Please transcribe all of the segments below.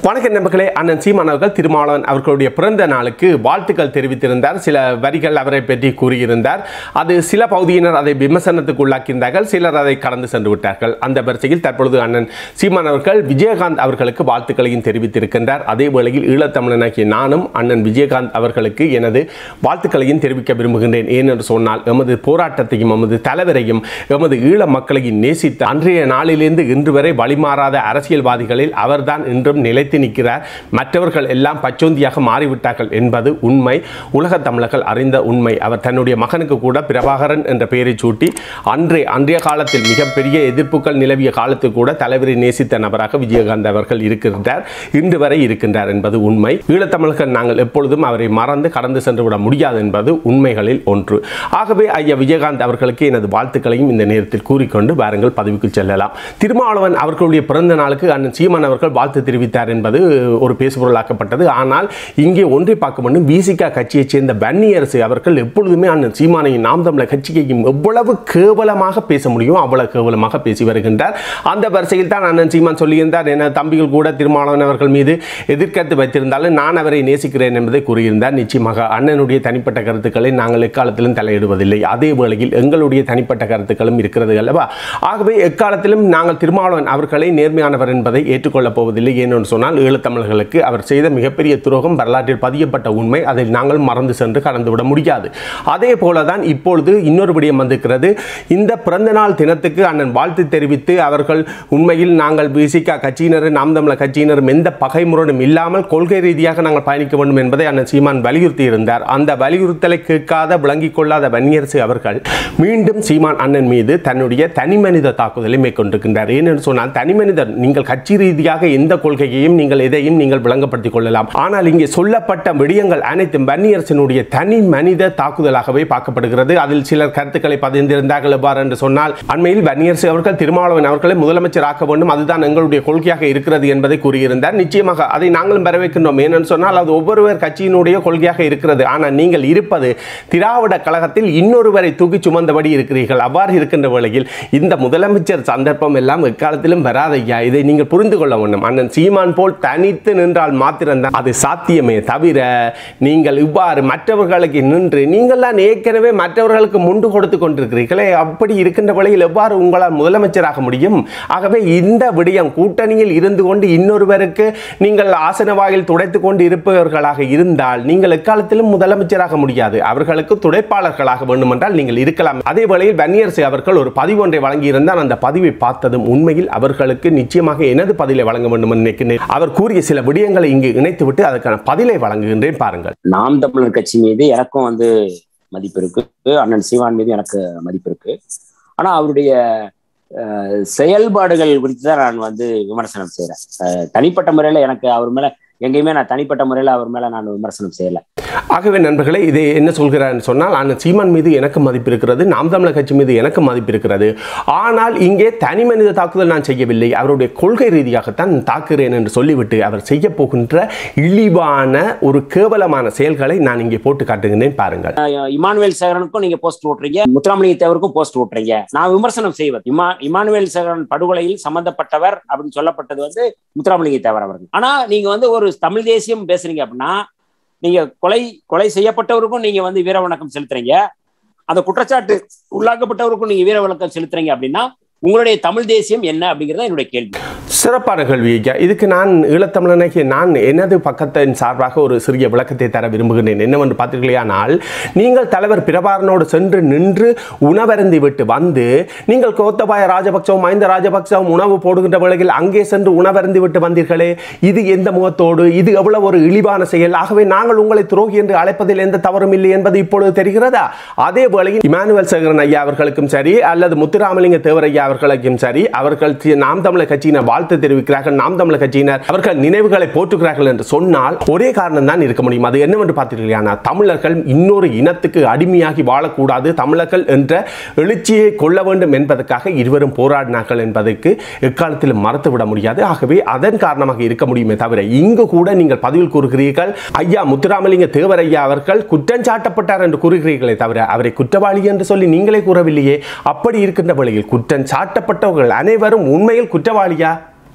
வணக்கம் நண்பர்களே அண்ணன் சீமான் அவர்கள் திருமாவளவன் அவர்களுடைய பிறந்த நாளுக்கு வாழ்த்துக்கள் தெரிவித்திருந்தார் சில வரிகள் அவரை பற்றி கூறியிருந்தார் அது சில பகுதியினர் அதை விமர்சனத்துக்கு உள்ளாக்கியிருந்தார்கள் சிலர் அதை கடந்து சென்று விட்டார்கள் அந்த வரிசையில் தற்பொழுது அண்ணன் சீமான் அவர்கள் விஜயகாந்த் அவர்களுக்கு வாழ்த்துக்களையும் தெரிவித்திருக்கின்றார் அதே வேளையில் ஈழத்தமிழனாகிய நானும் அண்ணன் விஜயகாந்த் அவர்களுக்கு எனது வாழ்த்துக்களையும் தெரிவிக்க விரும்புகின்றேன் ஏனென்று சொன்னால் எமது போராட்டத்தையும் எமது தலைவரையும் எமது ஈழ மக்களையும் நேசித்த அன்றைய நாளிலிருந்து இன்று வரை வழிமாறாத அரசியல்வாதிகளில் அவர்தான் இன்றும் நிலைத்து நிற்கிறார் மற்றவர்கள் எல்லாம் பச்சோந்தியாக மாறிவிட்டார்கள் என்பது உண்மை உலக தமிழர்கள் அறிந்த உண்மை அவர் தன்னுடைய மகனுக்கு கூட பிரபாகரன் என்ற பெயரை சூட்டி அன்றே அன்றைய காலத்தில் மிகப்பெரிய எதிர்ப்புகள் நிலவிய காலத்தில் கூட தலைவரை நேசித்த நபராக விஜயகாந்த் அவர்கள் இருக்கின்றார் இன்று வரை இருக்கின்றார் என்பது உண்மை ஈழத்தமிழர்கள் நாங்கள் எப்பொழுதும் அவரை மறந்து கடந்து சென்று விட முடியாது என்பது உண்மைகளில் ஒன்று ஆகவே ஐயா விஜயகாந்த் அவர்களுக்கு எனது வாழ்த்துக்களையும் இந்த நேரத்தில் கூறிக்கொண்டு வாருங்கள் பதவிக்கு செல்லலாம் திருமாவளவன் அவர்களுடைய பிறந்த நாளுக்கு அண்ணன் சீமான் அவர்கள் வாழ்த்து தெரிவித்தார் என்பது ஒரு பேசுபொருளாக்கப்பட்டது ஆனால் இங்கே ஒன்றை பார்க்க வேண்டும் விசிகா கட்சியைச் சேர்ந்த வன்னியரசு அவர்கள் எப்பொழுதுமே அண்ணன் சீமானையும் நாம் தமிழர் கட்சியையும் எவ்வளவு கேவலமாக பேச முடியும் அவ்வளவு கேவலமாக பேசி வருகின்றார் அந்த வரிசையில் தான் அண்ணன் சீமான் சொல்லியிருந்தார் என தம்பிகள் கூட திருமாவளவன் அவர்கள் மீது எதிர்கருத்து வைத்திருந்தாலும் நான் அவரை நேசிக்கிறேன் என்பதை கூறியிருந்தார் நிச்சயமாக அண்ணனுடைய தனிப்பட்ட கருத்துக்களை நாங்கள் எக்காலத்திலும் தலையிடுவதில்லை அதே வேளையில் எங்களுடைய தனிப்பட்ட கருத்துக்களும் இருக்கிறது அல்லவா ஆகவே எக்காலத்திலும் நாங்கள் திருமாவளவன் அவர்களை நேர்மையானவர் என்பதை ஏற்றுக்கொள்ளப் போவதில்லை ஏனென்று சொன்னால் ஈழத்தமிழர்களுக்கு அவர் செய்த மிகப்பெரிய துரோகம் வரலாற்றில் பதியப்பட்ட உண்மை அதை நாங்கள் மறந்து சென்று கடந்துவிட முடியாது அதே போல தான் இப்பொழுது இன்னொரு விடயம் வந்திருக்கிறது இந்த பிறந்த நாள் தினத்துக்கு அண்ணன் வாழ்த்து தெரிவித்து அவர்கள் உண்மையில் நாங்கள் பிசிகா கட்சியினர் நாம் தமிழர் கட்சியினரும் எந்த பகைமுரணும் இல்லாமல் கொள்கை ரீதியாக நாங்கள் பயணிக்க வேண்டும் என்பதை அண்ணன் சீமான் வலியுறுத்தி இருந்தார் அந்த வலியுறுத்தலை கேட்காத விளங்கிக் கொள்ளாத வன்னியரசு அவர்கள் மீண்டும் சீமான் அண்ணன் மீது தன்னுடைய தனிமனித தாக்குதலை மேற்கொண்டிருக்கின்றார் ஏனென்று சொன்னால் தனிமனிதர் நீங்கள் கட்சி ரீதியாக எந்த கொள்கையையும் நீங்கள் எதையும் நீங்கள் விளங்கப்படுத்திக் கொள்ளலாம் ஆனால் இங்கே சொல்லப்பட்ட விடயங்கள் அனைத்தும் வன்னியரசனுடைய தனி மனித தாக்குதலாகவே பார்க்கப்படுகிறது அதில் சிலர் கருத்துக்களை பதிந்திருந்தார்கள் எவ்வாறு என்று சொன்னால் அண்மையில் வன்னியரசு அவர்கள் திருமாவளவன் அவர்களை முதலமைச்சர் ஆக்க வேண்டும் அதுதான் எங்களுடைய கொள்கையாக இருக்கிறது என்பதை கூறியிருந்தார் நிச்சயமாக அதை நாங்களும் வரவேற்கின்றோம் ஏனென்று சொன்னால் அது ஒவ்வொருவர் கட்சியினுடைய கொள்கையாக இருக்கிறது ஆனால் நீங்கள் இருப்பது திராவிட கழகத்தில் இன்னொருவரை தூக்கி சுமந்தபடி இருக்கிறீர்கள் அவ்வாறு இருக்கின்ற வேளையில் இந்த முதலமைச்சர் சந்தர்ப்பம் எல்லாம் எக்காலத்திலும் வராதையா இதை நீங்கள் புரிந்து கொள்ள வேண்டும் அண்ணன் சீமான் போல் தனித்து நின்றால் மாத்திரம்தான் அது சாத்தியமே தவிர நீங்கள் இவ்வாறு மற்றவர்களுக்கு நின்று நீங்கள்லாம் ஏற்கனவே மற்றவர்களுக்கு முண்டு கொடுத்து கொண்டிருக்கிறீர்களே அப்படி இருக்கின்ற வேளையில் எவ்வாறு உங்களால் முதலமைச்சராக முடியும் ஆகவே இந்த விடயம் கூட்டணியில் இருந்து கொண்டு இன்னொருவருக்கு நீங்கள் ஆசன வாயில் துடைத்து கொண்டு இருப்பவர்களாக இருந்தால் நீங்கள் எக்காலத்திலும் முதலமைச்சராக முடியாது அவர்களுக்கு துடைப்பாளர்களாக வேண்டுமென்றால் நீங்கள் இருக்கலாம் அதே வேளையில் வன்னியரசு அவர்கள் ஒரு பதிவு ஒன்றை வழங்கியிருந்தால் அந்த பதிவை பார்த்ததும் உண்மையில் அவர்களுக்கு நிச்சயமாக எனது பதிலை வழங்க வேண்டும் என்று நினைக்கின்றேன் அவர் கூறிய சில விடயங்களை இங்கு இணைத்துவிட்டு அதற்கான பதிலை வழங்குகின்றேன் பாருங்கள் நாம் தமிழர் கட்சி மீது எனக்கும் வந்து மதிப்பு இருக்கு அண்ணன் சீமான் மீது எனக்கு மதிப்பு இருக்கு ஆனா அவருடைய அஹ், செயல்பாடுகள் குறித்து தான் நான் வந்து விமர்சனம் செய்யறேன் அஹ், தனிப்பட்ட முறையில எனக்கு அவர் மேல எங்கேயுமே நான் தனிப்பட்ட முறையில அவர் மேல நான் விமர்சனம் செய்யல ஆகவே நண்பர்களே இதை என்ன சொல்கிறான்னு சொன்னால் அண்ணன் சீமான் மீது எனக்கு மதிப்பு இருக்கிறது நாம் தமிழர் கட்சி மீது எனக்கு மதிப்பு இருக்கிறது ஆனால் இங்கே தனி மனித தாக்குதல் நான் செய்யவில்லை அவருடைய கொள்கை ரீதியாகத்தான் தாக்குகிறேன் என்று சொல்லிவிட்டு அவர் செய்ய போகின்ற இழிவான ஒரு கேவலமான செயல்களை நான் இங்கே போட்டு காட்டுகின்றேன் பாருங்கள் அஹ், இமானுவேல் சேகரனுக்கும் நீங்க போஸ்ட் ஓட்டுறீங்க முத்துராமலிங்க தேவருக்கும் போஸ்ட் ஓட்டுறீங்க நான் விமர்சனம் செய்வது இமா இமானுவேல் சேகரன் படுகொலையில் சம்பந்தப்பட்டவர் அப்படின்னு சொல்லப்பட்டது வந்து முத்துராமலிங்க தேவர் அவர்கள் ஆனா நீங்க வந்து ஒரு தமிழ் தேசியம் பேசுறீங்க அப்படின்னா நீங்க கொலை கொலை செய்யப்பட்டவருக்கும் நீங்க வந்து வீர வணக்கம் செலுத்துறீங்க அந்த குற்றச்சாட்டு உள்ளாக்கப்பட்டவருக்கும் நீங்க வீர வணக்கம் செலுத்துறீங்க அப்படின்னா உங்களுடைய தமிழ் தேசியம் என்ன அப்படிங்கறது தான் என்னுடைய கேள்வி சிறப்பான கேள்வி ஐயா இதுக்கு நான் ஈழத்தமிழனாகிய நான் எனது பக்கத்தின் சார்பாக ஒரு சிறிய விளக்கத்தை தர விரும்புகிறேன் என்னவென்று பார்த்தீர்களேயானால் நீங்கள் தலைவர் பிரபாரனோடு சென்று நின்று உணவருந்தி விட்டு வந்து நீங்கள் கோத்தபாய ராஜபக்சவும் மஹிந்த ராஜபக்சவும் உணவு போடுகின்ற வேளையில் அங்கே சென்று உணவருந்தி விட்டு வந்தீர்களே இது எந்த முகத்தோடு இது எவ்வளவு ஒரு இழிவான செயல் ஆகவே நாங்கள் உங்களை துரோகி என்று அழைப்பதில் எந்த தவறும் இல்லை என்பது இப்பொழுது தெரிகிறதா அதே வேளையில் இமானுவேல் சேகரன் ஐயா அவர்களுக்கும் சரி அல்லது முத்துராமலிங்க தேவர் ஐயா அவர்களுக்கும் சரி அவர்கள் தி- நாம் தமிழர் கட்சியினர் வாழ்த்து தெரிவிக்கிறார்கள் நாம் தமிழர் கட்சியினர் அவர்கள் நினைவுகளை போற்றுகிறார்கள் என்று சொன்னால் ஒரே காரணம் தான் இருக்க முடியும் அது என்னவென்று பார்த்தீர்களா தமிழர்கள் இன்னொரு இனத்துக்கு அடிமையாகி வாழக்கூடாது தமிழர்கள் என்ற எழுச்சியை கொள்ள வேண்டும் என்பதற்காக இருவரும் போராடினார்கள் என்பதற்கு எக்காலத்திலும் மறத்துவிட முடியாது ஆகவே அதன் காரணமாக இருக்க முடியுமே தவிர இங்கு கூட நீங்கள் பதிவில் கூறுகிறீர்கள் ஐயா முத்துராமலிங்க தேவர் ஐயா அவர்கள் குற்றம் சாட்டப்பட்டார் என்று கூறுகிறீர்களே தவிர அவரை குற்றவாளி என்று சொல்லி நீங்களே கூறவில்லையே அப்படி இருக்கின்ற வேளையில் குற்றம் சாட்டப்பட்டவர்கள் அனைவரும் உண்மையில் குற்றவாளியா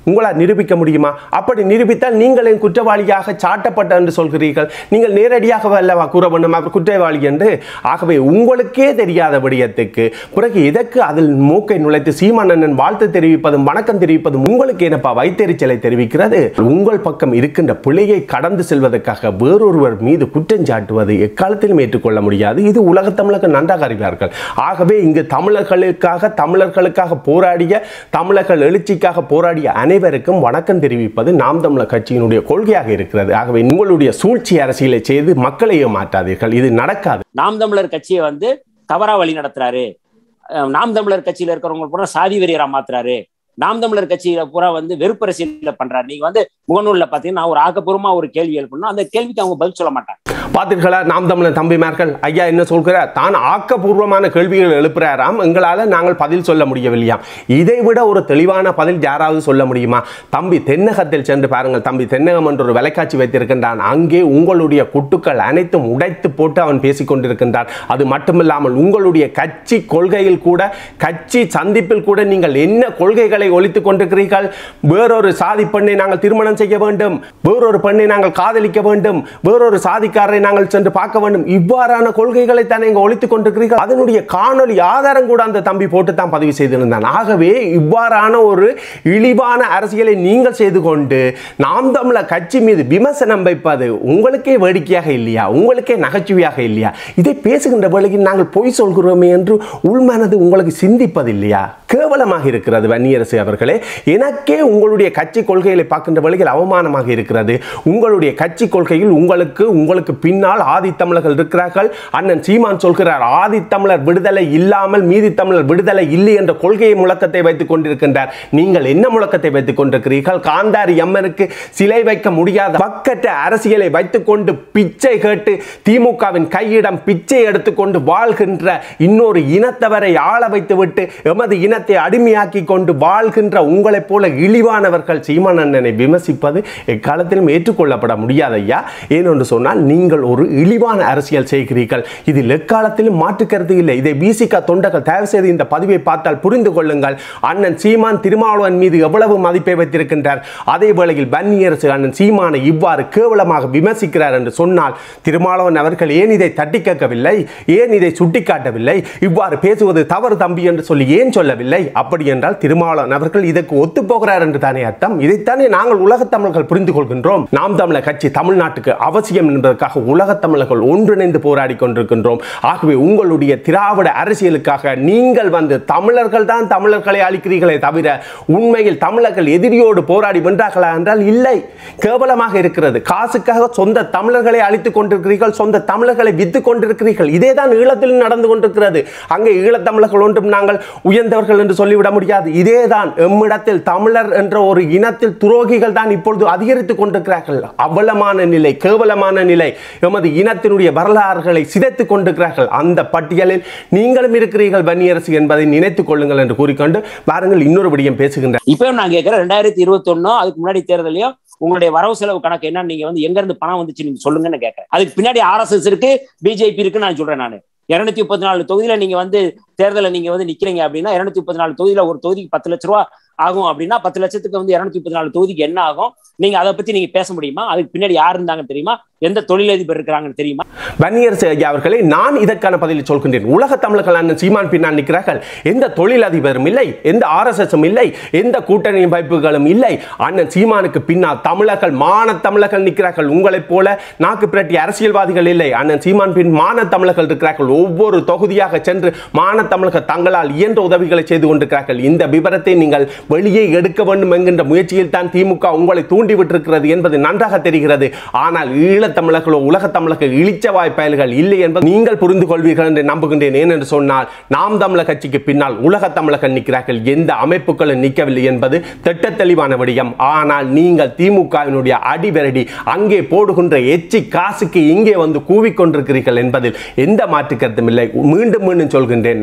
உங்களால் நிரூபிக்க முடியுமா அப்படி நிரூபித்தால் நீங்களே குற்றவாளியாக சாட்டப்பட்ட என்று சொல்கிறீர்கள் நீங்கள் நேரடியாக அல்லவா கூற வேண்டும் அவர் குற்றவாளி என்று ஆகவே உங்களுக்கே தெரியாத விடயத்துக்கு பிறகு எதற்கு அதில் மூக்கை நுழைத்து சீமானண்ணன் வாழ்த்து தெரிவிப்பதும் வணக்கம் தெரிவிப்பதும் உங்களுக்கு என்னப்பா வைத்தறிச்சலை தெரிவிக்கிறது உங்கள் பக்கம் இருக்கின்ற பிழையை கடந்து செல்வதற்காக வேறொருவர் மீது குற்றம் சாட்டுவது எக்காலத்திலும் ஏற்றுக்கொள்ள முடியாது இது உலகத் தமிழர்கள் நன்றாக அறிவார்கள் ஆகவே இங்கு தமிழர்களுக்காக தமிழர்களுக்காக போராடிய தமிழர்கள் எழுச்சிக்காக போராடிய அனைவருக்கும் வணக்கம் தெரிவிப்பது நாம் தமிழர் கட்சியினுடைய கொள்கையாக இருக்கிறது ஆகவே உங்களுடைய சூழ்ச்சி அரசியலை செய்து மக்களை ஏமாற்றாதீர்கள் இது நடக்காது நாம் தமிழர் கட்சியை வந்து தவறா வழி நடத்துறாரு அஹ் நாம் தமிழர் கட்சியில இருக்கிறவங்க பூரா சாதி வெறியரா மாத்துறாரு நாம் தமிழர் கட்சியில பூரா வந்து வெறுப்பரசியல பண்றாரு நீங்க வந்து முகநூல்ல பாத்தீங்கன்னா ஒரு ஆக்கப்பூர்வமா ஒரு கேள்வி எழுப்பணும் அந்த கேள்விக்கு அவங்க பதில் சொல்ல மாட்டாங்க பார்த்தீர்களா நாம் தமிழர் தம்பிமார்கள் ஐயா என்ன சொல்கிறார் தான் ஆக்கப்பூர்வமான கேள்விகள் எழுப்புறாராம் எங்களால் நாங்கள் பதில் சொல்ல முடியவில்லையாம் இதை விட ஒரு தெளிவான பதில் யாராவது சொல்ல முடியுமா தம்பி தென்னகத்தில் சென்று பாருங்கள் தம்பி தென்னகம் என்ற ஒரு விலைக்காட்சி வைத்திருக்கின்றான் அங்கே உங்களுடைய குட்டுக்கள் அனைத்தும் உடைத்து போட்டு அவன் பேசிக் கொண்டிருக்கின்றான் அது மட்டுமில்லாமல் உங்களுடைய கட்சி கொள்கையில் கூட கட்சி சந்திப்பில் கூட நீங்கள் என்ன கொள்கைகளை ஒழித்துக் கொண்டிருக்கிறீர்கள் வேறொரு சாதி பெண்ணை நாங்கள் திருமணம் செய்ய வேண்டும் வேறொரு பெண்ணை நாங்கள் காதலிக்க வேண்டும் வேறொரு சாதிக்காரரை நாங்கள் சென்று பார்க்க வேண்டும் இவ்வாறான கொள்கைகளை தானே இங்க ஒழித்துக் கொண்டிருக்கிறீர்கள் அதனுடைய காணொளி ஆதாரம் கூட அந்த தம்பி போட்டு தான் பதிவு செய்திருந்தான் ஆகவே இவ்வாறான ஒரு இழிவான அரசியலை நீங்கள் செய்து கொண்டு நாம் தமிழர் கட்சி மீது விமர்சனம் வைப்பது உங்களுக்கே வேடிக்கையாக இல்லையா உங்களுக்கே நகைச்சுவையாக இல்லையா இதை பேசுகின்ற வேளையில் நாங்கள் பொய் சொல்கிறோமே என்று உள்மனது உங்களுக்கு சிந்திப்பதில்லையா கேவலமாக இருக்கிறது வன்னியரசு அவர்களே எனக்கே உங்களுடைய கட்சி கொள்கைகளை பார்க்கின்ற வேளையில் அவமானமாக இருக்கிறது உங்களுடைய கட்சி கொள்கையில் உங்களுக்கு உங்களுக்கு பின்னால் ஆதித்தமிழர்கள் இருக்கிறார்கள் அண்ணன் சீமான் சொல்கிறார் ஆதித்தமிழர் விடுதலை இல்லாமல் மீதி தமிழர் விடுதலை இல்லை என்ற கொள்கையை முழக்கத்தை வைத்துக் கொண்டிருக்கின்றார் நீங்கள் என்ன முழக்கத்தை வைத்துக் கொண்டிருக்கிறீர்கள் காந்தாரி அம்மனுக்கு சிலை வைக்க முடியாத பக்கற்ற அரசியலை வைத்துக்கொண்டு பிச்சை கேட்டு திமுகவின் கையிடம் பிச்சை எடுத்துக்கொண்டு வாழ்கின்ற இன்னொரு இனத்தவரை ஆள வைத்துவிட்டு எமது இனத்தை அடிமையாக்கி கொண்டு வாழ்கின்ற உங்களைப் போல இழிவானவர்கள் சீமான் அண்ணனை விமர்சிப்பது எக்காலத்திலும் ஏற்றுக்கொள்ளப்பட முடியாது ஐயா ஏனென்று சொன்னால் நீங்கள் ஒரு இழிவான அரசியல் செய்கிறீர்கள் இதில் எக்காலத்திலும் மாற்று கருத்து இல்லை இதை பிசிக தொண்டர்கள் தயவு செய்து இந்த பதிவை பார்த்தால் புரிந்து கொள்ளுங்கள் அண்ணன் சீமான் திருமாவளவன் மீது எவ்வளவு மதிப்பை வைத்திருக்கின்றார் அதே வேளையில் பன்னியரசு அண்ணன் சீமானை இவ்வாறு கேவலமாக விமர்சிக்கிறார் என்று சொன்னால் திருமாவளவன் அவர்கள் ஏன் இதை தட்டி கேட்கவில்லை ஏன் இதை சுட்டிக்காட்டவில்லை இவ்வாறு பேசுவது தவறு தம்பி என்று சொல்லி ஏன் சொல்லவில்லை அப்படி என்றால் திருமாவளவன் அவர்கள் இதற்கு ஒத்துப்போகிறார் என்று தானே அர்த்தம் இதைத்தானே நாங்கள் உலகத் தமிழர்கள் புரிந்து கொள்கின்றோம் நாம் தமிழர் கட்சி தமிழ்நாட்டுக்கு அவசியம் என்பதற்காக உலகத் தமிழர்கள் ஒன்றிணைந்து போராடி கொண்டிருக்கின்றோம் ஆகவே உங்களுடைய திராவிட அரசியலுக்காக நீங்கள் வந்து தமிழர்கள் தான் தமிழர்களை அழிக்கிறீர்களே தவிர உண்மையில் தமிழர்கள் எதிரியோடு போராடி வென்றார்களா என்றால் இல்லை கேவலமாக இருக்கிறது காசுக்காக சொந்த தமிழர்களை அழித்துக் கொண்டிருக்கிறீர்கள் சொந்த தமிழர்களை வித்து கொண்டிருக்கிறீர்கள் இதே தான் ஈழத்திலும் நடந்து கொண்டிருக்கிறது அங்கே ஈழத்தமிழர்கள் ஒன்றும் நாங்கள் உயர்ந்தவர்கள் என்று சொல்லிவிட முடியாது இதே தான் எம்மிடத்தில் தமிழர் என்ற ஒரு இனத்தில் துரோகிகள் தான் இப்பொழுது அதிகரித்துக் கொண்டிருக்கிறார்கள் அவலமான நிலை கேவலமான நிலை எமது இனத்தினுடைய வரலாறுகளை சிதைத்துக் கொண்டிருக்கிறார்கள் அந்த பட்டியலில் நீங்களும் இருக்கிறீர்கள் வன்னியரசு என்பதை நினைத்துக் கொள்ளுங்கள் என்று கூறிக்கொண்டு வாருங்கள் இன்னொரு விடயம் பேசுகின்ற இப்பயும் நான் கேட்கிறேன் ரெண்டாயிரத்தி இருபத்தி அதுக்கு முன்னாடி தேர்தலையும் உங்களுடைய வரவு செலவு கணக்கு என்ன நீங்க வந்து எங்க இருந்து பணம் வந்துச்சு நீங்க சொல்லுங்கன்னு கேட்கறேன் அதுக்கு பின்னாடி ஆர்எஸ்எஸ் இருக்கு பிஜேபி இருக்குன்னு நான் சொல்றேன் நான் இருநூத்தி முப்பத்தி நாலு தொகுதியில நீங்க வந்து தேர்தலை நீங்க வந்து நிக்கிறீங்க அப்படின்னா இருநூத்தி முப்பத்தி நாலு தொகுதியில ஒரு தொகுதிக்கு பத்து லட்ச ரூபா ஆகும் அப்படின்னா பத்து லட்சத்துக்கு வந்து இருநூத்தி முப்பத்தி நாலு தொகுதிக்கு என்ன ஆகும் நீங்க அதை பத்தி நீங்க பேச முடியுமா அதுக்கு பின்னாடி யார் இருந்தாங்கன்னு தெரியுமா எந்த தொழிலதிபர் இருக்கிறாங்கன்னு தெரியுமா வன்னியரசு ஐயா அவர்களே நான் இதற்கான பதிலை சொல்கின்றேன் உலக தமிழர்கள் அண்ணன் சீமான் பின்னால் நிற்கிறார்கள் எந்த தொழிலதிபரும் இல்லை எந்த ஆர்எஸ்எஸும் இல்லை எந்த கூட்டணி அமைப்புகளும் இல்லை அண்ணன் சீமானுக்கு பின்னால் தமிழர்கள் மான தமிழர்கள் நிற்கிறார்கள் உங்களைப் போல நாக்கு பிரட்டி அரசியல்வாதிகள் இல்லை அண்ணன் சீமான் பின் மான தமிழர்கள் இருக்கிறார்கள் ஒவ்வொரு தொகுதியாக சென்று மான தமிழர்கள் தங்களால் இயன்ற உதவிகளை செய்து கொண்டிருக்கிறார்கள் இந்த விவரத்தை நீங்கள் வெளியே எடுக்க வேண்டும் என்கின்ற முயற்சியில் தான் திமுக உங்களை தூண்டிவிட்டிருக்கிறது என்பது நன்றாக தெரிகிறது ஆனால் ஈழத்தமிழர்களோ உலகத் தமிழர்கள் இழிச்ச வாய்ப்பயல்கள் இல்லை என்பது நீங்கள் புரிந்து கொள்வீர்கள் என்று நம்புகின்றேன் ஏனென்று சொன்னால் நாம் தமிழர் கட்சிக்கு பின்னால் உலகத் தமிழர்கள் நிற்கிறார்கள் எந்த அமைப்புகளும் நிற்கவில்லை என்பது திட்ட தெளிவான விடயம் ஆனால் நீங்கள் திமுகவினுடைய அடிவரடி அங்கே போடுகின்ற எச்சி காசுக்கு இங்கே வந்து கூவிக்கொண்டிருக்கிறீர்கள் என்பதில் எந்த மாற்று கருத்தும் இல்லை மீண்டும் மீண்டும் சொல்கின்றேன்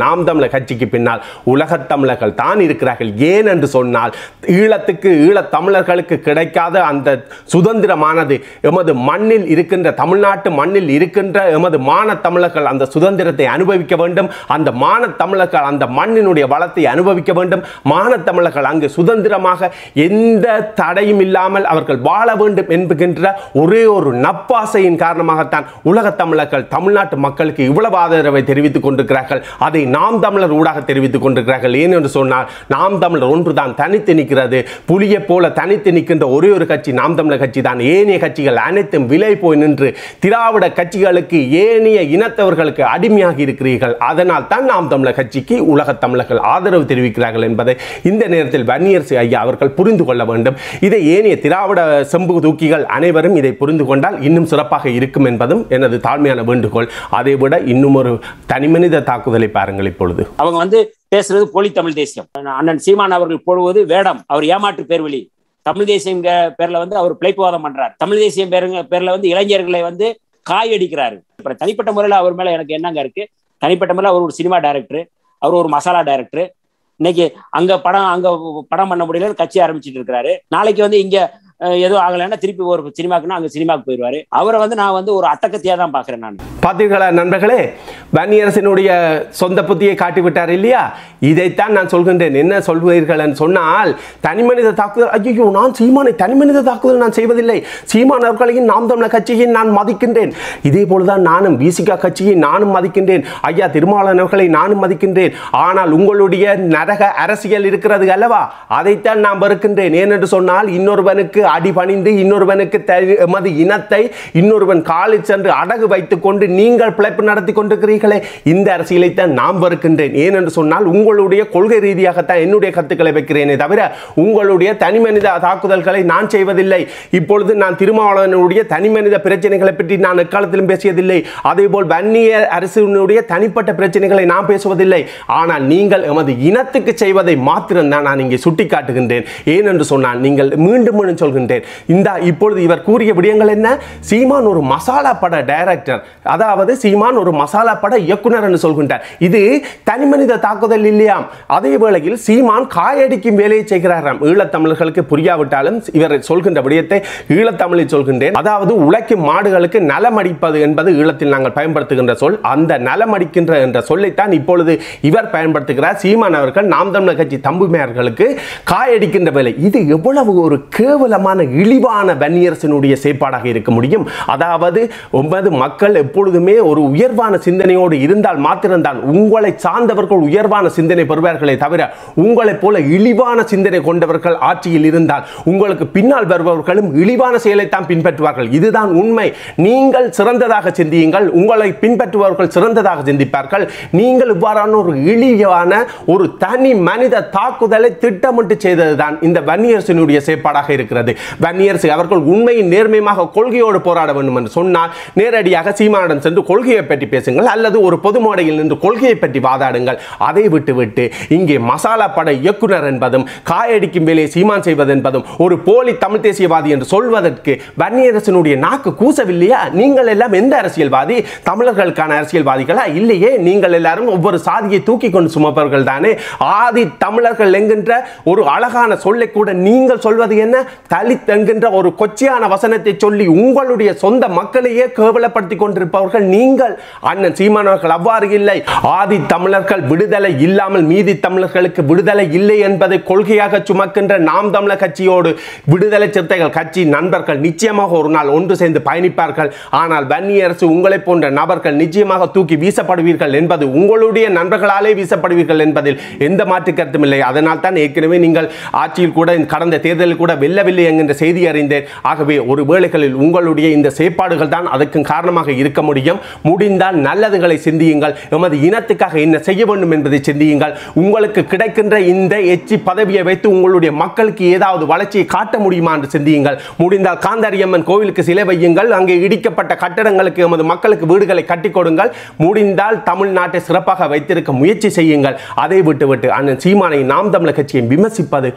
நாம் தமிழர் கட்சிக்கு பின்னால் உலகத் தமிழர்கள் தான் இருக்கிறார்கள் ஏன் என்று சொன்னால் ஈழத்துக்கு ஈழத் தமிழர்களுக்கு கிடைக்காத அந்த சுதந்திரமானது எமது மண்ணில் இருக்கின்ற தமிழ்நாட்டு மண்ணில் இருக்கின்ற எமது மான தமிழர்கள் அந்த சுதந்திரத்தை அனுபவிக்க வேண்டும் அந்த மான தமிழர்கள் அந்த மண்ணினுடைய வளத்தை அனுபவிக்க வேண்டும் மான தமிழர்கள் அங்கு சுதந்திரமாக எந்த தடையும் இல்லாமல் அவர்கள் வாழ வேண்டும் என்கின்ற ஒரே ஒரு நப்பாசையின் காரணமாகத்தான் உலக தமிழர்கள் தமிழ்நாட்டு மக்களுக்கு இவ்வளவு ஆதரவை தெரிவித்துக் கொண்டிருக்கிறார்கள் அதை நாம் தமிழர் ஊடாக தெரிவித்துக் கொண்டிருக்கிறார்கள் ஏன் என்று சொன்னால் நாம் தமிழர் ஒன்றுதான் தனித்து நிற்கிறது புலியை போல தனித்து நிற்கின்ற ஒரே ஒரு கட்சி நாம் தமிழர் கட்சி தான் ஏனைய கட்சிகள் அனைத்தும் விலை போய் நின்று திராவிட கட்சிகளுக்கு ஏனைய இனத்தவர்களுக்கு அடிமையாகி இருக்கிறீர்கள் அதனால் தான் நாம் தமிழர் கட்சிக்கு உலக தமிழர்கள் ஆதரவு தெரிவிக்கிறார்கள் என்பதை இந்த நேரத்தில் வன்னியரசு ஐயா அவர்கள் புரிந்து கொள்ள வேண்டும் இதை ஏனைய திராவிட செம்பு தூக்கிகள் அனைவரும் இதை புரிந்து கொண்டால் இன்னும் சிறப்பாக இருக்கும் என்பதும் எனது தாழ்மையான வேண்டுகோள் அதை விட இன்னும் ஒரு தனிமனித தாக்குதலை பாருங்கள் இப்பொழுது அவங்க வந்து பேசுறது போலி தமிழ் தேசியம் அண்ணன் சீமான் அவர்கள் போடுவது வேடம் அவர் ஏமாற்று பேர்வழி தமிழ் தேசியம் பேர்ல வந்து அவர் பிழைப்புவாதம் பண்றார் தமிழ் தேசியம் பேருங்க பேர்ல வந்து இளைஞர்களை வந்து காயடிக்கிறாரு அப்புறம் தனிப்பட்ட முறையில் அவர் மேல எனக்கு என்னங்க இருக்கு தனிப்பட்ட முறையில் அவர் ஒரு சினிமா டைரக்டர் அவர் ஒரு மசாலா டைரக்டர் இன்னைக்கு அங்க படம் அங்க படம் பண்ண முடியல கட்சி ஆரம்பிச்சிட்டு இருக்கிறாரு நாளைக்கு வந்து இங்க அஹ், எதுவும் ஆகலைன்னா திருப்பி ஒரு சினிமாக்குன்னா அங்க சினிமாக்கு போயிடுவாரு அவரை வந்து நான் வந்து ஒரு அட்டக்கத்தியா தான் பாக்குறேன் நான் பார்த்தீர்களா நண்பர்களே வன்னியரசனுடைய சொந்த புத்தியை காட்டிவிட்டார் இல்லையா இதைத்தான் நான் சொல்கின்றேன் என்ன சொல்வீர்கள் என்று சொன்னால் தனிமனித தாக்குதல் ஐயோ நான் சீமானை தனிமனித தாக்குதல் நான் செய்வதில்லை சீமான் அவர்களையும் நாம் தமிழர் கட்சியை நான் மதிக்கின்றேன் இதே போலதான் நானும் விசிகா கட்சியை நானும் மதிக்கின்றேன் ஐயா திருமாவளவன் அவர்களை நானும் மதிக்கின்றேன் ஆனால் உங்களுடைய நரக அரசியல் இருக்கிறது அல்லவா அதைத்தான் நான் வெறுக்கின்றேன் ஏனென்று சொன்னால் இன்னொருவனுக்கு அடிபணிந்து இன்னொருவனுக்கு த- எமது இனத்தை இன்னொருவன் காலில் சென்று அடகு வைத்துக் கொண்டு நீங்கள் பிழைப்பு நடத்தி கொண்டிருக்கிறீர்களே இந்த அரசியலை தான் நாம் வெறுக்கின்றேன் ஏனென்று சொன்னால் உங்களுடைய கொள்கை ரீதியாகத்தான் என்னுடைய கருத்துக்களை வைக்கிறேனே தவிர உங்களுடைய தனிமனித தாக்குதல்களை நான் செய்வதில்லை இப்பொழுது நான் திருமாவளவனுடைய தனிமனித பிரச்சனைகளை பற்றி நான் எக்காலத்திலும் பேசியதில்லை அதேபோல் வன்னிய அரசினுடைய தனிப்பட்ட பிரச்சனைகளை நான் பேசுவதில்லை ஆனால் நீங்கள் எமது இனத்துக்கு செய்வதை மாத்திரம்தான் நான் இங்கே சுட்டிக்காட்டுகின்றேன் ஏனென்று சொன்னால் நீங்கள் மீண்டும் மீண்டும் சொல்கின்றேன் இந்த இப்பொழுது இவர் கூறிய விடயங்கள் என்ன சீமான் ஒரு மசாலா பட டைரக்டர் அதாவது சீமான் ஒரு மசாலா பட இயக்குனர் என்று சொல்கின்றார் இது தனிமனித தாக்குதல் இல்லையாம் அதே வேளையில் சீமான் காயடிக்கும் வேலையை செய்கிறாராம் ஈழத்தமிழர்களுக்கு புரியாவிட்டாலும் இவர் சொல்கின்ற விடயத்தை ஈழத்தமிழில் சொல்கின்றேன் அதாவது உழைக்கும் மாடுகளுக்கு நலமடிப்பது என்பது ஈழத்தில் நாங்கள் பயன்படுத்துகின்ற சொல் அந்த நலமடிக்கின்ற என்ற சொல்லைத்தான் இப்பொழுது இவர் பயன்படுத்துகிறார் சீமான் அவர்கள் நாம் தமிழர் கட்சி தம்புமையார்களுக்கு காயடிக்கின்ற வேலை இது எவ்வளவு ஒரு கேவலமான இழிவான வன்னியரசனுடைய செயற்பாடாக இருக்க முடியும் அதாவது ஒன்பது மக்கள் எப்பொழுதுமே ஒரு உயர்வான சிந்தனையோடு இருந்தால் மாத்திரம்தான் உங்களை சார்ந்தவர்கள் உயர்வான சிந்தனை பெறுவார்களே தவிர உங்களைப் போல இழிவான சிந்தனை கொண்டவர்கள் ஆட்சியில் இருந்தால் உங்களுக்கு பின்னால் வருபவர்களும் இழிவான செயலைத்தான் பின்பற்றுவார்கள் இதுதான் உண்மை நீங்கள் சிறந்ததாக சிந்தியுங்கள் உங்களை பின்பற்றுபவர்கள் சிறந்ததாக சிந்திப்பார்கள் நீங்கள் இவ்வாறான ஒரு இழிவான ஒரு தனி மனித தாக்குதலை திட்டமிட்டு செய்ததுதான் இந்த வன்னியரசனுடைய செயற்பாடாக இருக்கிறது வன்னியரசு அவர்கள் உண்மையின் நேர்மையாக கொள்கையோடு போராட வேண்டும் என்று சொன்னால் நேரடியாக சீமானிடம் சென்று கொள்கையை பற்றி பேசுங்கள் அல்லது ஒரு பொது மேடையில் நின்று கொள்கையை பற்றி வாதாடுங்கள் அதை விட்டுவிட்டு இங்கே மசாலா பட இயக்குனர் என்பதும் காயடிக்கும் வேலையை சீமான் செய்வது என்பதும் ஒரு போலி தமிழ் தேசியவாதி என்று சொல்வதற்கு வன்னியரசனுடைய நாக்கு கூசவில்லையா நீங்கள் எல்லாம் எந்த அரசியல்வாதி தமிழர்களுக்கான அரசியல்வாதிகளா இல்லையே நீங்கள் எல்லாரும் ஒவ்வொரு சாதியை தூக்கி கொண்டு சுமப்பவர்கள் தானே ஆதி தமிழர்கள் என்கின்ற ஒரு அழகான சொல்லை கூட நீங்கள் சொல்வது என்ன தலித் என்கின்ற ஒரு கொச்சையான வசனத்தை சொல்லி உங்களுடைய சொந்த மக்களையே கேவலப்படுத்தி கொண்டிருப்பவர்கள் நீங்கள் அண்ணன் சீமானவர்கள் அவ்வாறு இல்லை ஆதி தமிழர்கள் விடுதலை இல்லாமல் மீதி தமிழர்களுக்கு விடுதலை இல்லை என்பதை கொள்கையாக சுமக்கின்ற நாம் தமிழர் கட்சியோடு விடுதலை சிறுத்தைகள் கட்சி நண்பர்கள் நிச்சயமாக ஒரு நாள் ஒன்று சேர்ந்து பயணிப்பார்கள் ஆனால் வன்னி அரசு உங்களை போன்ற நபர்கள் நிச்சயமாக தூக்கி வீசப்படுவீர்கள் என்பது உங்களுடைய நண்பர்களாலே வீசப்படுவீர்கள் என்பதில் எந்த மாற்று கருத்தும் இல்லை அதனால் தான் ஏற்கனவே நீங்கள் ஆட்சியில் கூட இந்த கடந்த தேர்தலில் கூட வெல்லவில்லை என்கின்ற செய்தி அறிந்தேன் ஆகவே ஒரு வேளைகளில் உங்களுடைய இந்த செயற்பாடுகள் தான் அதற்கு காரணமாக இருக்க முடியும் முடிந்தால் நல்லதுகளை சிந்தியுங்கள் எமது இனத்துக்காக என்ன செய்ய வேண்டும் என்பதை சிந்தியுங்கள் உங்களுக்கு கிடைக்கின்ற இந்த எச்சி பதவியை வைத்து உங்களுடைய மக்களுக்கு ஏதாவது வளர்ச்சியை காட்ட முடியுமா என்று சிந்தியுங்கள் முடிந்தால் காந்தாரியம்மன் கோவிலுக்கு சிலை வையுங்கள் அங்கே இடிக்கப்பட்ட கட்டடங்களுக்கு எமது மக்களுக்கு வீடுகளை கட்டிக் கொடுங்கள் முடிந்தால் தமிழ்நாட்டை சிறப்பாக வைத்திருக்க முயற்சி செய்யுங்கள் அதை விட்டுவிட்டு அண்ணன் சீமானை நாம் தமிழர் கட்சியை விமர்சிப்பது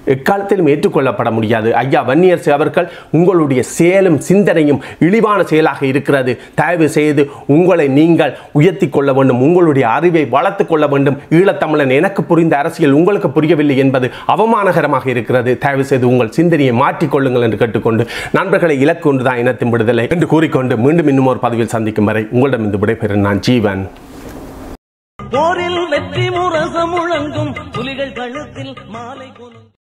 எக்காலத்திலும் ஏற்றுக்கொள்ளப்பட முடியாது ஐயா வன்னியரசு அவர்கள் உங்களுடைய செயலும் சிந்தனையும் இழிவான செயலாக இருக்கிறது தயவு செய்து உங்களை நீங்கள் உயர்த்தி கொள்ள வேண்டும் உங்களுடைய அறிவை வளர்த்து கொள்ள வேண்டும் ஈழத்தமிழன் எனக்கு புரிந்த அரசியல் உங்களுக்கு புரியவில்லை என்பது அவமானகரமாக இருக்கிறது தயவு செய்து உங்கள் சிந்தனையை மாற்றிக்கொள்ளுங்கள் என்று கேட்டுக்கொண்டு நண்பர்களை இலக்கு ஒன்றுதான் இனத்தின் விடுதலை என்று கூறிக்கொண்டு மீண்டும் இன்னும் ஒரு பதிவில் சந்திக்கும் வரை உங்களிடம் இந்த விடைபெறும் நான் ஜீவன் போரில் வெற்றி முரசம் முழங்கும் புலிகள் கழுத்தில் மாலை கொண்டு